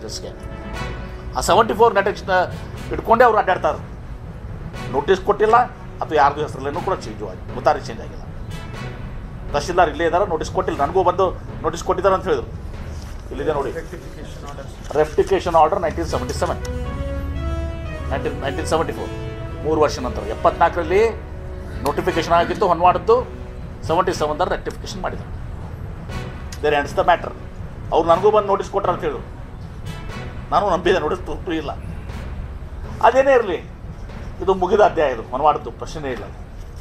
ನೆಟೆಕ್ಸ್ಗೆ ಆ seventy four ನೆಟೆಕ್ಸ್ನ ಇಟ್ಕೊಂಡೇ ಅವ್ರು ಅಡ್ಡಾಡ್ತಾರೆ ನೋಟಿಸ್ ಕೊಟ್ಟಿಲ್ಲ ಅಥವಾ ಯಾರ್ದು ಹೆಸರಲ್ಲೇನೂ ಕೂಡ ಚೇಂಜ್ ಆಗಿ ಮುತಾರಿ ಚೇಂಜ್ ಆಗಿಲ್ಲ ತಹಶೀಲ್ದಾರ್ ಇಲ್ಲೇ ಇದ್ದಾರೆ ನೋಟಿಸ್ ಕೊಟ್ಟಿಲ್ಲ ನನಗೂ ಬಂದು ನೋಟಿಸ್ ಕೊಟ್ಟಿದ್ದಾರೆ ಅಂತ ಹೇಳಿದ್ರು ಇಲ್ಲಿದೆ ನೋಡಿ rectification order nineteen seventy seven nineteen nineteen seventy four ಮೂರು ವರ್ಷ ನಂತರ ಎಪ್ಪತ್ನಾಲ್ಕರಲ್ಲಿ ನೋಟಿಫಿಕೇಶನ್ ಆಗಿತ್ತು ಹೊನ್ವಾಡದ್ದು ಸೆವೆಂಟಿ ಸೆವೆನ್ದಲ್ಲಿ ರೆಕ್ಟಿಫಿಕೇಶನ್ ಮಾಡಿದರು ದೇರ್ ಎಂಡ್ಸ್ ದ ಮ್ಯಾಟರ್ ಅವ್ರು ನನಗೂ ಬಂದು ನೋಟಿಸ್ ಕೊಟ್ರು ಅಂತ ಹೇಳಿದ್ರು ನಾನು ನಂಬಿದೆ ನೋಟಿಸ್ ತುರ್ತು ಇಲ್ಲ ಅದೇನೇ ಇರಲಿ ಇದು ಮುಗಿದ ಅಧ್ಯಾಯ ಇದು ಹೊನವಾಡದ್ದು ಪ್ರಶ್ನೆ ಇಲ್ಲ